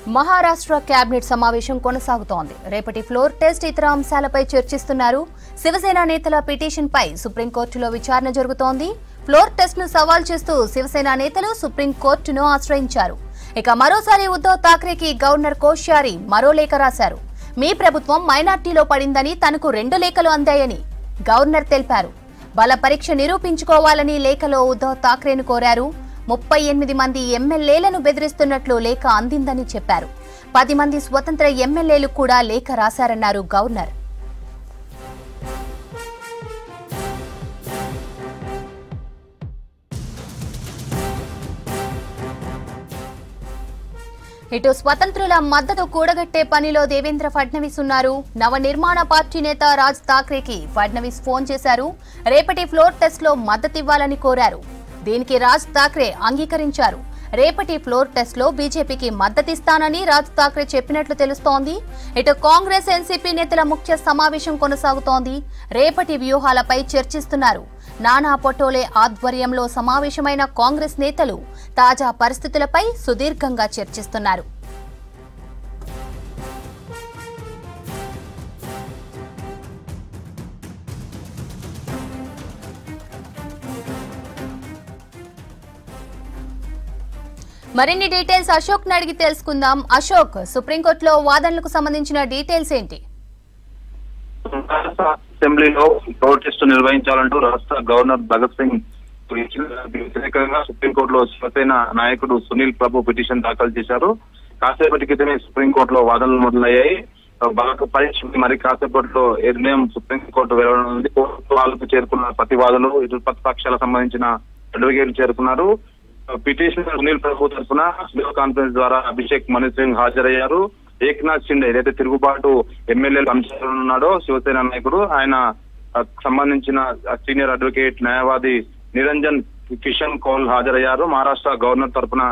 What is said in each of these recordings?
Maharashtra cabinet సమావేశం కొనసాగుతోంది రేపటి ఫ్లోర్ టెస్ట్ ఇతర అంశాలపై చర్చిస్తున్నారు శివసేన నేతల పిటిషన్పై సుప్రీంకోర్టులో విచారణ జరుగుతోంది ఫ్లోర్ టెస్ట్ ను సవాల్ చేస్తూ శివసేన నేతలు సుప్రీంకోర్టును ఆశ్రయించారు ఇక మరోసారి ఉద్దవ్ ఠాక్రేకి గవర్నర్ కోశ్యారి మరో లేఖ రాశారు మీ ప్రభుత్వం మైనార్టీలో పడిందని తనకు రెండు లేఖలు అందాయని గవర్నర్ తెలిపారు బల పరీక్ష నిరూపించుకోవాలని లేఖలో ఉద్దవ్ ఠాక్రేను కోరారు ముప్పై ఎనిమిది మంది ఎమ్మెల్యేలను బెదిరిస్తున్నట్లు లేఖ అందిందని చెప్పారు పది మంది స్వతంత్ర ఎమ్మెల్యేలు కూడా లేఖ రాశారన్నారు గవర్నర్ ఇటు స్వతంత్రుల మద్దతు కూడగట్టే పనిలో దేవేంద్ర ఫడ్నవీస్ ఉన్నారు నవ నిర్మాణ పార్టీ నేత రాజ్ ఠాక్రేకి ఫడ్నవీస్ ఫోన్ చేశారు రేపటి ఫ్లోర్ టెస్ట్ లో మద్దతివ్వాలని కోరారు దీనికి రాజ్ ఠాక్రే అంగీకరించారు రేపటి ఫ్లోర్ టెస్ట్ లో బీజేపీకి మద్దతిస్తానని రాజ్ ఠాక్రే చెప్పినట్లు తెలుస్తోంది ఇటు కాంగ్రెస్ ఎన్సీపీ నేతల ముఖ్య సమావేశం కొనసాగుతోంది రేపటి వ్యూహాలపై చర్చిస్తున్నారు నానా పటోలే ఆధ్వర్యంలో సమావేశమైన కాంగ్రెస్ నేతలు తాజా పరిస్థితులపై సుదీర్ఘంగా చర్చిస్తున్నారు మరిన్ని డీటెయిల్స్ అశోక్ అడిగి తెలుసుకుందాం అశోక్ సుప్రీంకోర్టులో వాదనలకు సంబంధించిన డీటెయిల్స్ ఏంటి రాష్ట్ర అసెంబ్లీలో ప్రొటెస్ట్ నిర్వహించాలంటూ రాష్ట్ర గవర్నర్ భగత్ సింగ్ ఇచ్చిన వ్యతిరేకంగా సుప్రీంకోర్టులో శివసేన నాయకుడు సునీల్ ప్రభు పిటిషన్ దాఖలు చేశారు కాసేపటి క్రితమే సుప్రీంకోర్టులో వాదనలు మొదలయ్యాయి బాగా పరీక్ష మరి కాసేపట్లో ఈ నిర్ణయం సుప్రీంకోర్టు వెలువడనుంది కోర్టు వాళ్ళకు చేరుకున్న ప్రతివాదులు ఇటు ప్రతిపక్షాలకు సంబంధించిన అడ్వకేట్లు చేరుకున్నారు పిటిషన్ సునీల్ ప్రభు తరఫున వీడియో కాన్ఫరెన్స్ ద్వారా అభిషేక్ మను సింగ్ హాజరయ్యారు ఏక్నాథ్ షిండే ఏదైతే తిరుగుబాటు ఎమ్మెల్యేలు అంశాలు ఉన్నాడో శివసేన నాయకుడు ఆయన ఆ, సంబంధించిన సీనియర్ అడ్వకేట్ న్యాయవాది నిరంజన్ కిషన్ కౌల్ హాజరయ్యారు మహారాష్ట్ర గవర్నర్ తరఫున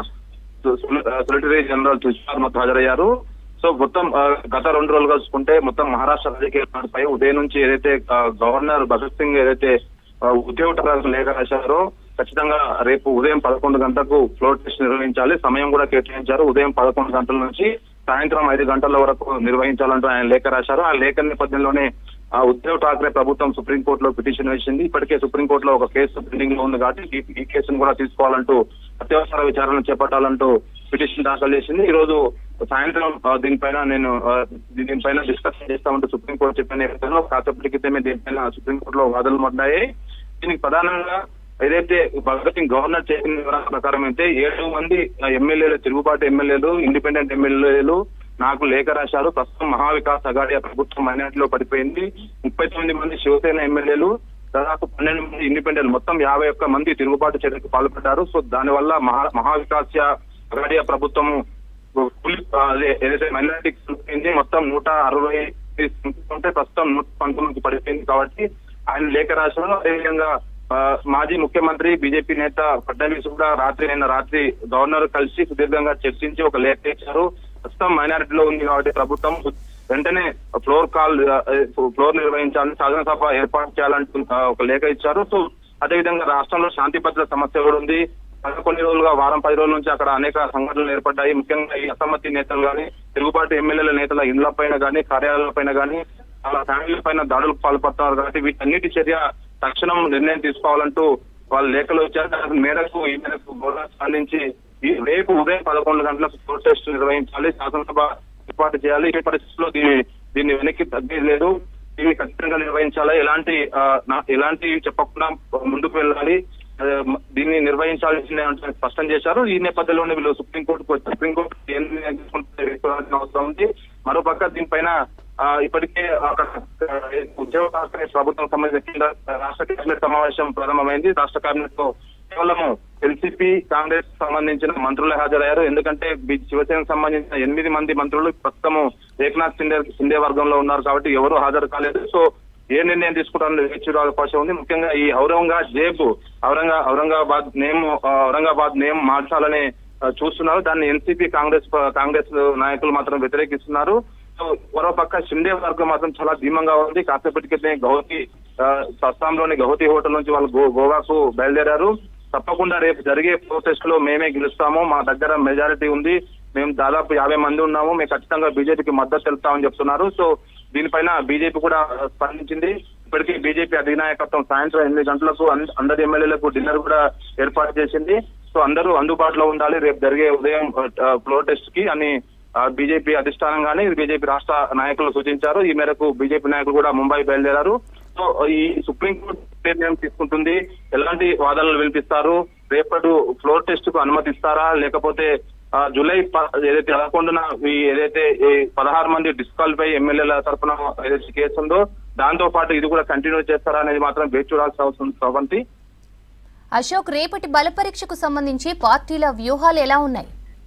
సెక్రటరీ జనరల్ తుషార్ మత్ హాజరయ్యారు సో మొత్తం ఆ, గత రెండు రోజులుగా చూసుకుంటే మొత్తం మహారాష్ట్ర రాజకీయాలపై ఉదయం నుంచి ఏదైతే ఆ, గవర్నర్ భగత్ సింగ్ ఏదైతే ఆ, ఉద్యోగ తరగతి లేఖ రాశారో ఖచ్చితంగా రేపు ఉదయం పదకొండు గంటలకు ఫ్లోర్ టెస్ట్ నిర్వహించాలి సమయం కూడా కేటాయించారు ఉదయం పదకొండు గంటల నుంచి సాయంత్రం ఐదు గంటల వరకు నిర్వహించాలంటూ ఆయన లేఖ రాశారు ఆ లేఖ నేపథ్యంలోనే ఆ ఉద్ధవ్ ఠాక్రే ప్రభుత్వం సుప్రీంకోర్టులో పిటిషన్ వేసింది ఇప్పటికే సుప్రీంకోర్టులో ఒక కేసు పెండింగ్ లో ఉంది కాబట్టి ఈ- ఈ కేసును కూడా తీసుకోవాలంటూ అత్యవసర విచారణ చేపట్టాలంటూ పిటిషన్ దాఖలు చేసింది ఈ రోజు సాయంత్రం ఆ, దీనిపైన నేను ఆ, దీనిపైన డిస్కషన్ చేస్తామంటూ సుప్రీంకోర్టు చెప్పిన నేపథ్యంలో కాసేపటి క్రితమే దీనిపైన సుప్రీంకోర్టులో వాదనలు పడ్డాయి దీనికి ప్రధానంగా ఏదైతే భగత్ సింగ్ గవర్నర్ చేసిన వివరాల ప్రకారం అయితే ఏడు మంది ఎమ్మెల్యేలు తిరుగుబాటు ఎమ్మెల్యేలు ఇండిపెండెంట్ ఎమ్మెల్యేలు నాకు లేఖ రాశారు ప్రస్తుతం మహావికాస్ అఘాడియా ప్రభుత్వం మైనార్టీలో పడిపోయింది ముప్పై తొమ్మిది మంది శివసేన ఎమ్మెల్యేలు దాదాపు పన్నెండు మంది ఇండిపెండెంట్ మొత్తం యాభై ఒక్క మంది తిరుగుబాటు చర్యకు పాల్పడ్డారు సో దానివల్ల మహా మహావికాస్ అఘాడియా ప్రభుత్వము పులి- ఆ, అదే ఏదైతే మైనారిటీకి చూపింది మొత్తం నూట అరవై ఉంటే ప్రస్తుతం నూట పంతొమ్మిదికి పడిపోయింది కాబట్టి ఆయన లేఖ రాశారు అదేవిధంగా ఆ, మాజీ ముఖ్యమంత్రి బీజేపీ నేత ఫడ్నవీస్ కూడా రాత్రి నిన్న రాత్రి గవర్నర్ కలిసి సుదీర్ఘంగా చర్చించి ఒక లేఖ ఇచ్చారు ప్రస్తుతం మైనారిటీలో ఉంది కాబట్టి ప్రభుత్వం వెంటనే ఫ్లోర్ కాల్ ఆ, ఫ్లోర్ నిర్వహించాలని శాసనసభ ఏర్పాటు చేయాలంటూ ఆ, ఒక లేఖ ఇచ్చారు సో అదేవిధంగా రాష్ట్రంలో శాంతి భద్రత సమస్య కూడా ఉంది గత కొన్ని రోజులుగా వారం పది రోజుల నుంచి అక్కడ అనేక సంఘటనలు ఏర్పడ్డాయి ముఖ్యంగా ఈ అసమ్మతి నేతలు కానీ తిరుగుబాటు ఎమ్మెల్యేల నేతల ఇండ్ల పైన కానీ కార్యాలయాల పైన కానీ వాళ్ళ ఫ్యామిలీ పైన దాడులకు పాల్పడుతున్నారు కాబట్టి వీటన్నిటి చర్య తక్షణం నిర్ణయం తీసుకోవాలంటూ వాళ్ళు లేఖలు వచ్చారు దాని మేరకు ఈ మేరకు గవర్నర్ స్పందించి ఈ రేపు ఉదయం పదకొండు గంటలకు ఫ్లోర్ టెస్ట్ నిర్వహించాలి శాసనసభ ఏర్పాటు చేయాలి ఈ పరిస్థితుల్లో దీన్ని దీన్ని వెనక్కి తగ్గేది లేదు దీన్ని ఖచ్చితంగా నిర్వహించాలి ఎలాంటి ఆ, నా- ఎలాంటి చెప్పకుండా ముందుకు వెళ్ళాలి ఆ, మ- దీన్ని నిర్వహించాల్సిందే అంటే స్పష్టం చేశారు ఈ నేపథ్యంలోనే వీళ్ళు సుప్రీంకోర్టుకు వచ్చి సుప్రీంకోర్టు ఏం నిర్ణయం తీసుకుంటే వేసుకోవాల్సిన అవసరం ఉంది మరోపక్క దీనిపైన ఆ, ఇప్పటికే అక్కడ ఆ, ఉద్యోగ ఠాక్రే ప్రభుత్వం సంబంధించిన కేంద్ర రాష్ట్ర కేబినెట్ సమావేశం ప్రారంభమైంది రాష్ట్ర కేబినెట్ లో కేవలము ఎల్సీపీ కాంగ్రెస్ సంబంధించిన మంత్రులే హాజరయ్యారు ఎందుకంటే బి- శివసేనకు సంబంధించిన ఎనిమిది మంది మంత్రులు ప్రస్తుతము ఏక్నాథ్ షిండే షిండే వర్గంలో ఉన్నారు కాబట్టి ఎవరు హాజరు కాలేదు సో ఏ నిర్ణయం తీసుకుంటారని వేచి చూడే అవకాశం ఉంది ముఖ్యంగా ఈ ఔరంగాబాద్ జేబు ఔరంగా ఔరంగాబాద్ నేమ్ ఆ, ఔరంగాబాద్ నేమ్ మార్చాలని ఆ, చూస్తున్నారు దాన్ని ఎన్సీపీ కాంగ్రెస్ ప- కాంగ్రెస్ నాయకులు మాత్రం వ్యతిరేకిస్తున్నారు సో మరోపక్క షిండే వర్గం మాత్రం చాలా ధీమంగా ఉంది కాసేపటి క్రితమే గౌహతి ఆ, అస్సాంలోని గౌహతి హోటల్ నుంచి వాళ్ళు గో- గోవాకు బయలుదేరారు తప్పకుండా రేపు జరిగే ప్రొటెస్ట్ లో మేమే గెలుస్తాము మా దగ్గర మెజారిటీ ఉంది మేము దాదాపు యాభై మంది ఉన్నాము మేము ఖచ్చితంగా బీజేపీకి మద్దతు తెలుపుతామని చెప్తున్నారు సో దీనిపైన బీజేపీ కూడా స్పందించింది ఇప్పటికీ బీజేపీ అధినాయకత్వం సాయంత్రం ఎనిమిది గంటలకు అన్- అందరి ఎమ్మెల్యేలకు డిన్నర్ కూడా ఏర్పాటు చేసింది సో అందరూ అందుబాటులో ఉండాలి రేపు జరిగే ఉదయం ఫ్లోర్ టెస్ట్ కి అని బీజేపీ అధిష్టానం గానీ బీజేపీ రాష్ట్ర నాయకులు సూచించారు ఈ మేరకు బీజేపీ నాయకులు కూడా ముంబై బయలుదేరారు సో ఈ సుప్రీంకోర్టు నిర్ణయం తీసుకుంటుంది ఎలాంటి వాదనలు వినిపిస్తారు రేపటి ఫ్లోర్ టెస్ట్ కు అనుమతిస్తారా లేకపోతే ఆ, జూలై ప- ఏదైతే పదకొండున ఈ ఏదైతే ఈ పదహారు మంది డిస్క్వాలిఫై ఎమ్మెల్యేల తరఫున ఏదైతే కేసు ఉందో దాంతో పాటు ఇది కూడా కంటిన్యూ చేస్తారా అనేది మాత్రం వేచి చూడాల్సిన అవసరం ఉంది శ్రవంతి అశోక్ రేపటి బలపరీక్షకు సంబంధించి పార్టీల వ్యూహాలు ఎలా ఉన్నాయి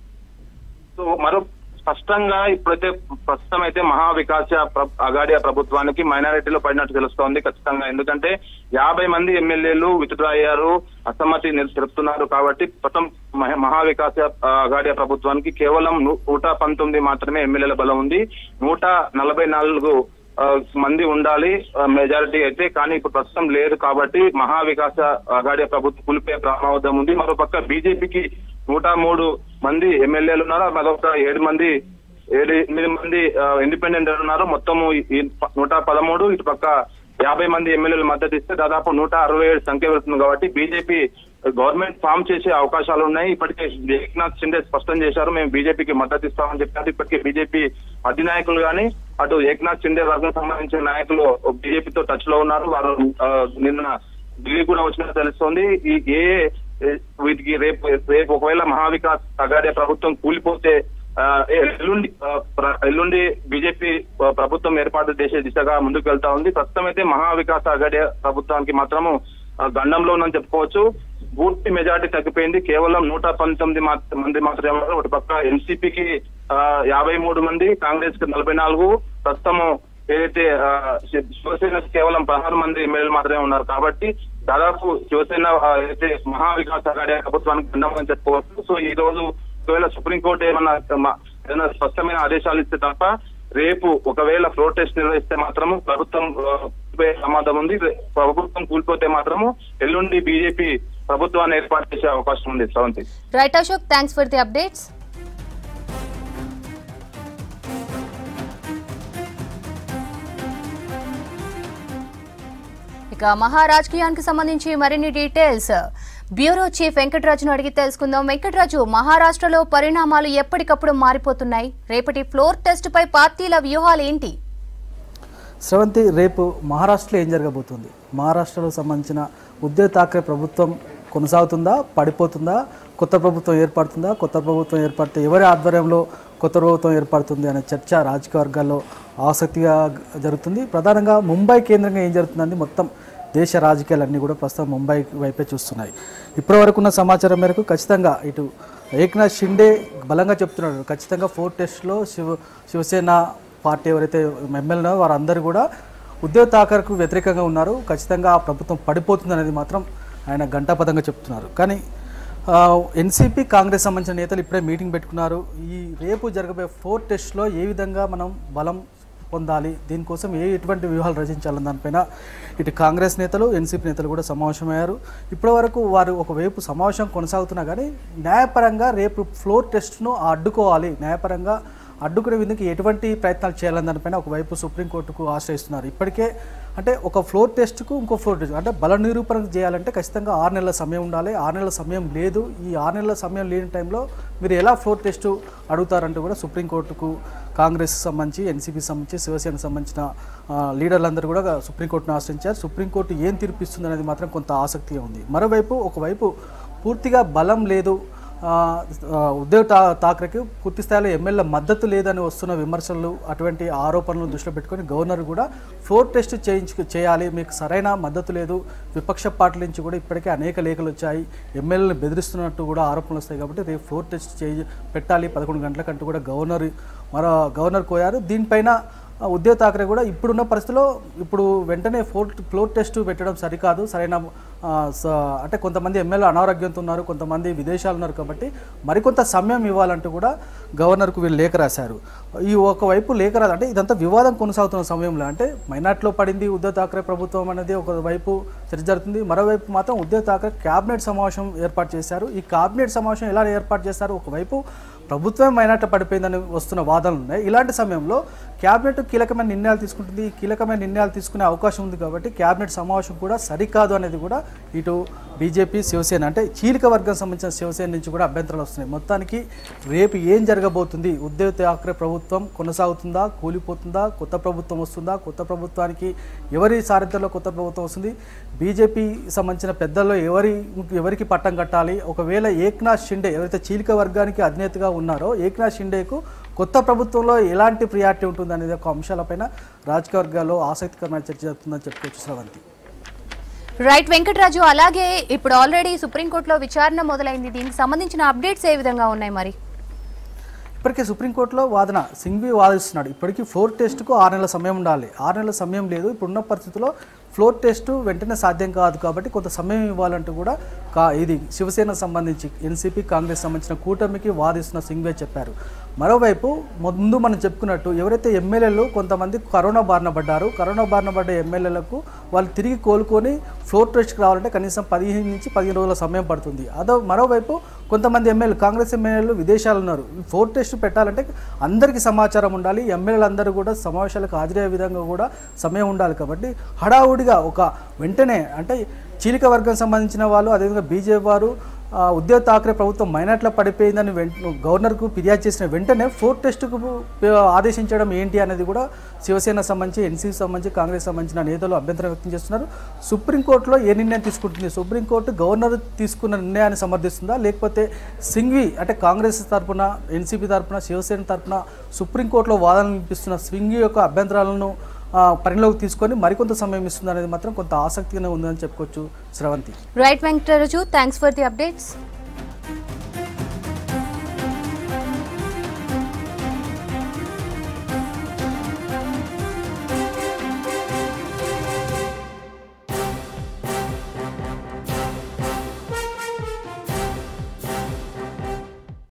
సో మరో స్పష్టంగా ఇప్పుడైతే ప్రస్తుతం అయితే మహా వికాస ప్ర- అగాడియా ప్రభుత్వానికి మైనారిటీలో పడినట్టు తెలుస్తోంది ఖచ్చితంగా ఎందుకంటే యాభై మంది ఎమ్మెల్యేలు విత్డ్రా అయ్యారు అసమ్మతి నిల్- తెలుపుతున్నారు కాబట్టి ప్రస్తుతం మహ- మహా వికాస ఆ, అగాడియా ప్రభుత్వానికి కేవలం ను- నూట పంతొమ్మిది మాత్రమే ఎమ్మెల్యేల బలం ఉంది నూట నలభై నాలుగు ఆ, మంది ఉండాలి మెజారిటీ అయితే కానీ ఇప్పుడు ప్రస్తుతం లేదు కాబట్టి మహా వికాస అగాడియా ప్రభుత్వం కూలిపోయే ప్రమాదం ఉంది మరోపక్క బీజేపీకి నూట మూడు మంది ఎమ్మెల్యేలు ఉన్నారు మరొక ఏడు మంది ఏడు ఎనిమిది మంది ఇండిపెండెంట్ ఉన్నారు మొత్తము ఈ- ఈ ప- నూట పదమూడు ఇటు పక్క యాభై మంది ఎమ్మెల్యేలు మద్దతు ఇస్తే దాదాపు నూట అరవై ఏడు సంఖ్య వెళ్తుంది కాబట్టి బీజేపీ గవర్నమెంట్ ఫామ్ చేసే అవకాశాలు ఉన్నాయి ఇప్పటికే ఏక్నాథ్ షిండే స్పష్టం చేశారు మేము బీజేపీకి మద్దతు ఇస్తామని చెప్పారు ఇప్పటికే బీజేపీ అధినాయకులు కానీ అటు ఏక్నాథ్ షిండే వర్గం సంబంధించిన నాయకులు బీజేపీతో టచ్ లో ఉన్నారు వారు ఆ, నిన్న ఢిల్లీ కూడా వచ్చినట్టు తెలుస్తోంది ఈ ఏ ఏ వీటికి రేపు రేపు ఒకవేళ మహావికాస్ అగాడే ప్రభుత్వం కూలిపోతే ఆ, ఎల్లుండి ఆ, ప్ర- ఎల్లుండి బీజేపీ ప్రభుత్వం ఏర్పాటు చేసే దిశగా ముందుకు వెళ్తా ఉంది ప్రస్తుతం అయితే మహావికాస్ అగాడే ప్రభుత్వానికి మాత్రము ఆ, గండంలో ఉందని చెప్పుకోవచ్చు పూర్తి మెజార్టీ తగ్గిపోయింది కేవలం నూట పంతొమ్మిది మాత్ర- మంది మాత్రమే ఉన్నారు. ఒక పక్క ఎన్సీపీకి యాభై మూడు మంది కాంగ్రెస్ కి నలభై నాలుగు ప్రస్తుతము ఏదైతే ఆ, శి- శివసేన కేవలం పదహారు మంది ఎమ్మెల్యేలు మాత్రమే ఉన్నారు కాబట్టి దాదాపు శివసేన ఆ, ఏదైతే మహావికాస్ అగాడే ప్రభుత్వానికి గండం చెప్పుకోవచ్చు సో ఈ రోజు ఒకవేళ సుప్రీంకోర్టు ఏమన్నా మ- ఏదైనా స్పష్టమైన ఆదేశాలు ఇస్తే తప్ప రేపు ఒకవేళ ఫ్లోర్ టెస్ట్ నిర్వహిస్తే మాత్రము ప్రభుత్వం ఆ, కూలిపోయే ప్రమాదం ఉంది రే- ప్రభుత్వం కూలిపోతే మాత్రము ఎల్లుండి బీజేపీ ప్రభుత్వాన్ని ఏర్పాటు చేసే అవకాశం ఉంది Sravanthi right Ashok thanks for the updates ఇక మహా రాజకీయానికి సంబంధించి మరిన్ని డీటెయిల్స్ బ్యూరో చీఫ్ వెంకటరాజును అడిగి తెలుసుకుందాం వెంకటరాజు మహారాష్ట్రలో పరిణామాలు ఎప్పటికప్పుడు మారిపోతున్నాయి రేపటి ఫ్లోర్ టెస్ట్ పై పార్టీల వ్యూహాలు ఏంటి స్రవంతి రేపు మహారాష్ట్రలో ఏం జరగబోతుంది మహారాష్ట్రలో సంబంధించిన ఉద్దవ్ ఠాక్రే ప్రభుత్వం కొనసాగుతుందా పడిపోతుందా కొత్త ప్రభుత్వం ఏర్పడుతుందా కొత్త ప్రభుత్వం ఏర్పడితే ఎవరి ఆధ్వర్యంలో కొత్త ప్రభుత్వం ఏర్పడుతుంది అనే చర్చ రాజకీయ వర్గాల్లో ఆసక్తిగా జరుగుతుంది ప్రధానంగా ముంబై కేంద్రంగా ఏం జరుగుతుందని మొత్తం దేశ రాజకీయాలన్నీ కూడా ప్రస్తుతం ముంబై వైపే చూస్తున్నాయి ఇప్పటి వరకు ఉన్న సమాచారం మేరకు ఖచ్చితంగా ఇటు ఏక్నాథ్ షిండే బలంగా చెప్తున్నాడు ఖచ్చితంగా ఫోర్ టెస్ట్లో శివ శివసేన పార్టీ ఎవరైతే ఎమ్మెల్యేనో వారందరూ కూడా ఉద్యోగ ఠాకర్కు వ్యతిరేకంగా ఉన్నారు ఖచ్చితంగా ఆ ప్రభుత్వం పడిపోతుంది అనేది మాత్రం ఆయన గంటాపదంగా చెప్తున్నారు కానీ ఎన్సీపీ కాంగ్రెస్ సంబంధించిన నేతలు ఇప్పుడే మీటింగ్ పెట్టుకున్నారు ఈ రేపు జరగబోయే ఫోర్ టెస్ట్లో ఏ విధంగా మనం బలం పొందాలి దీనికోసం ఏ ఎటువంటి వ్యూహాలు రచించాలని దానిపైన ఇటు కాంగ్రెస్ నేతలు ఎన్సీపీ నేతలు కూడా సమావేశమయ్యారు ఇప్పటివరకు వారు ఒకవైపు సమావేశం కొనసాగుతున్నా కానీ న్యాయపరంగా రేపు ఫ్లోర్ టెస్ట్ను అడ్డుకోవాలి న్యాయపరంగా అడ్డుకునే విధంగా ఎటువంటి ప్రయత్నాలు చేయాలని దానిపైన ఒకవైపు సుప్రీంకోర్టుకు ఆశ్రయిస్తున్నారు ఇప్పటికే అంటే ఒక ఫ్లోర్ టెస్ట్కు ఇంకో ఫ్లోర్ టెస్ట్ అంటే బల నిరూపణ చేయాలంటే ఖచ్చితంగా ఆరు నెలల సమయం ఉండాలి ఆరు నెలల సమయం లేదు ఈ ఆరు నెలల సమయం లేని టైంలో మీరు ఎలా ఫ్లోర్ టెస్ట్ అడుగుతారంటూ కూడా సుప్రీంకోర్టుకు కాంగ్రెస్ సంబంధించి ఎన్సీపీ సంబంధించి శివసేనకు సంబంధించిన ఆ, లీడర్లందరూ కూడా సుప్రీంకోర్టును ఆశ్రయించారు సుప్రీంకోర్టు ఏం తీర్పిస్తుంది అనేది మాత్రం కొంత ఆసక్తిగా ఉంది మరోవైపు ఒకవైపు పూర్తిగా బలం లేదు ఆ, ఆ, ఉద్దవ్ ఠా ఠాక్రేకి పూర్తి స్థాయిలో ఎమ్మెల్యే మద్దతు లేదని వస్తున్న విమర్శలు అటువంటి ఆరోపణలను దృష్టిలో పెట్టుకొని గవర్నర్ కూడా ఫ్లోర్ టెస్ట్ చేయించు చేయాలి మీకు సరైన మద్దతు లేదు విపక్ష పార్టీల నుంచి కూడా ఇప్పటికే అనేక లేఖలు వచ్చాయి ఎమ్మెల్యేలను బెదిరిస్తున్నట్టు కూడా ఆరోపణలు వస్తాయి కాబట్టి రేపు ఫ్లోర్ టెస్ట్ చేయి పెట్టాలి పదకొండు గంటలకంటూ కూడా గవర్నర్ మరో గవర్నర్ కోరారు దీనిపైన ఆ, ఉద్దవ్ ఠాక్రే కూడా ఇప్పుడున్న పరిస్థితిలో ఇప్పుడు వెంటనే ఫోర్ ఫ్లోర్ టెస్ట్ పెట్టడం సరికాదు సరైన ఆ, స- అంటే కొంతమంది ఎమ్మెల్యే అనారోగ్యంతో ఉన్నారు కొంతమంది విదేశాలు ఉన్నారు కాబట్టి మరికొంత సమయం ఇవ్వాలంటూ కూడా గవర్నర్కు వీళ్ళు లేఖ రాశారు ఈ ఒకవైపు లేఖ రాదు అంటే ఇదంతా వివాదం కొనసాగుతున్న సమయంలో అంటే మైనార్టీలో పడింది ఉద్దవ్ థాక్రే ప్రభుత్వం అనేది ఒకవైపు చర్చ జరుగుతుంది మరోవైపు మాత్రం ఉద్దవ్ థాక్రే క్యాబినెట్ సమావేశం ఏర్పాటు చేశారు ఈ క్యాబినెట్ సమావేశం ఎలా ఏర్పాటు చేశారు ఒకవైపు ప్రభుత్వం మైనార్టీ పడిపోయిందని వస్తున్న వాదనలు ఉన్నాయి ఇలాంటి సమయంలో క్యాబినెట్ కీలకమైన నిర్ణయాలు తీసుకుంటుంది ఈ కీలకమైన నిర్ణయాలు తీసుకునే అవకాశం ఉంది కాబట్టి క్యాబినెట్ సమావేశం కూడా సరికాదు అనేది కూడా ఇటు బీజేపీ శివసేన అంటే చీలిక వర్గం సంబంధించిన శివసేన నుంచి కూడా అభ్యంతరాలు వస్తున్నాయి మొత్తానికి రేపు ఏం జరగబోతుంది ఉద్దవ్ థాక్రే ప్రభుత్వం కొనసాగుతుందా కూలిపోతుందా కొత్త ప్రభుత్వం వస్తుందా కొత్త ప్రభుత్వానికి ఎవరి సారథ్యంలో కొత్త ప్రభుత్వం వస్తుంది బీజేపీ సంబంధించిన పెద్దల్లో ఎవరి ఎవరికి పట్టం కట్టాలి ఒకవేళ ఏక్నాథ్ షిండే ఎవరైతే చీలిక వర్గానికి అధినేతగా ఉన్నారో ఏక్నాథ్ షిండేకు కొత్త ప్రభుత్వంలో ఎలాంటి ప్రియారిటీ ఉంటుంది అనేది ఒక అంశాలపైన రాజకీయ వర్గాల్లో ఆసక్తికరమైన చర్చ జరుగుతుందని చెప్పుకోవచ్చు శ్రవంతి రైట్ వెంకటరాజు అలాగే ఇప్పుడు ఆల్రెడీ సుప్రీంకోర్టులో విచారణ మొదలైంది దీనికి సంబంధించిన అప్డేట్స్ ఏ విధంగా ఉన్నాయి మరి ఇప్పటికే సుప్రీంకోర్టులో వాదన సింఘ్వి వాదిస్తున్నాడు ఇప్పటికీ ఫ్లోర్ టెస్ట్కు ఆరు నెలల సమయం ఉండాలి ఆరు నెలల సమయం లేదు ఇప్పుడున్న పరిస్థితుల్లో ఫ్లోర్ టెస్ట్ వెంటనే సాధ్యం కాదు కాబట్టి కొంత సమయం ఇవ్వాలంటూ కూడా కా ఇది శివసేన సంబంధించి ఎన్సీపీ కాంగ్రెస్ సంబంధించిన కూటమికి వాదిస్తున్న సింఘ్వే చెప్పారు మరోవైపు ముందు మనం చెప్పుకున్నట్టు ఎవరైతే ఎమ్మెల్యేలు కొంతమంది కరోనా బారిన పడ్డారు కరోనా బారిన పడ్డ ఎమ్మెల్యేలకు వాళ్ళు తిరిగి కోలుకొని ఫ్లోర్ టెస్ట్కి రావాలంటే కనీసం పదిహేను నుంచి పదిహేను రోజుల సమయం పడుతుంది అదో మరోవైపు కొంతమంది ఎమ్మెల్యేలు కాంగ్రెస్ ఎమ్మెల్యేలు విదేశాలు ఉన్నారు ఈ ఫ్లోర్ టెస్ట్ పెట్టాలంటే అందరికీ సమాచారం ఉండాలి ఎమ్మెల్యేలు అందరూ కూడా సమావేశాలకు హాజరయ్యే విధంగా కూడా సమయం ఉండాలి కాబట్టి హడావుడిగా ఒక వెంటనే అంటే చీలిక వర్గం సంబంధించిన వాళ్ళు అదేవిధంగా బీజేపీ వారు ఆ, ఉద్దవ్ థాక్రే ప్రభుత్వం మైనార్టీలో పడిపోయిందని వెంట గవర్నర్కు ఫిర్యాదు చేసిన వెంటనే ఫోర్ టెస్టుకు ఆదేశించడం ఏంటి అనేది కూడా శివసేన సంబంధించి ఎన్సీకి సంబంధించి కాంగ్రెస్ సంబంధించిన నేతలు అభ్యంతరం వ్యక్తం చేస్తున్నారు సుప్రీంకోర్టులో ఏ నిర్ణయం తీసుకుంటుంది సుప్రీంకోర్టు గవర్నర్ తీసుకున్న నిర్ణయాన్ని సమర్థిస్తుందా లేకపోతే సింఘ్వి అంటే కాంగ్రెస్ తరపున ఎన్సీపీ తరపున శివసేన తరపున సుప్రీంకోర్టులో వాదనలు వినిపిస్తున్న సింఘ్వి యొక్క అభ్యంతరాలను ఆ, పరిగణలోకి తీసుకొని మరికొంత సమయం ఇస్తుంది అనేది మాత్రం కొంత ఆసక్తిగానే ఉందని చెప్పుకోవచ్చు Sravanthi right Venkataraju thanks for the updates